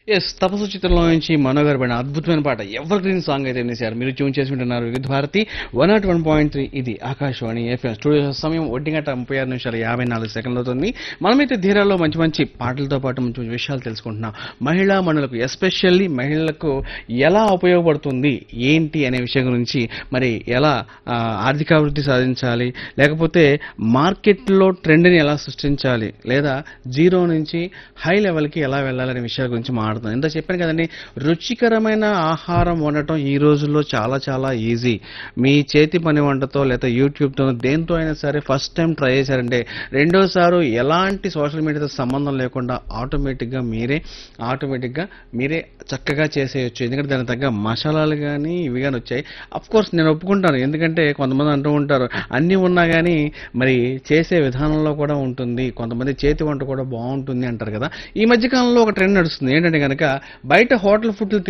yes తపస్సు చిత్రంలో నుంచి మనోగర్ పడిన అద్భుతమైన పాట ఎవర్ గ్రీన్ సాంగ్ అయితే వినేశారు మీరు ట్యూన్ చేసి ఉంటున్నారు Vividh Bharati one nought one point three ఇది ఆకాశవాణి ఎఫ్ఎం స్టూడియో సమయం ఒంటి గంట ముప్పై ఆరు నిమిషాల యాభై నాలుగు సెకండ్లు అవుతుంది మనమైతే ధీరాలో మంచి మంచి పాటలతో పాటు మంచి మంచి విషయాలు తెలుసుకుంటున్నాం మహిళా మనులకు ఎస్పెషల్లీ మహిళలకు ఎలా ఉపయోగపడుతుంది ఏంటి అనే విషయం గురించి మరి ఎలా ఆ, ఆర్థికాభివృద్ధి సాధించాలి లేకపోతే మార్కెట్లో ట్రెండ్ని ఎలా సృష్టించాలి లేదా జీరో నుంచి హై లెవెల్కి ఎలా వెళ్ళాలనే విషయాల గురించి మాట్లాడుతున్నాం ఇంత చెప్పాను కదండి రుచికరమైన ఆహారం వండటం ఈ రోజుల్లో చాలా చాలా ఈజీ మీ చేతి పని వంటతో లేదా యూట్యూబ్తో దేంతో అయినా సరే ఫస్ట్ టైం ట్రై చేశారంటే రెండోసారి ఎలాంటి సోషల్ మీడియాతో సంబంధం లేకుండా ఆటోమేటిక్గా మీరే ఆటోమేటిక్గా మీరే చక్కగా చేసేయచ్చు ఎందుకంటే దానికి తగ్గ మసాలాలు కానీ ఇవి కానీ వచ్చాయి అఫ్ కోర్స్ నేను ఒప్పుకుంటాను ఎందుకంటే కొంతమంది అంటూ ఉంటారు అన్నీ ఉన్నా కానీ మరి చేసే విధానంలో కూడా ఉంటుంది కొంతమంది చేతి వంట కూడా బాగుంటుంది అంటారు కదా ఈ మధ్య కాలంలో ఒక ట్రెండ్ నడుస్తుంది ఏంటంటే కనుక బయట హోటల్ ఫుడ్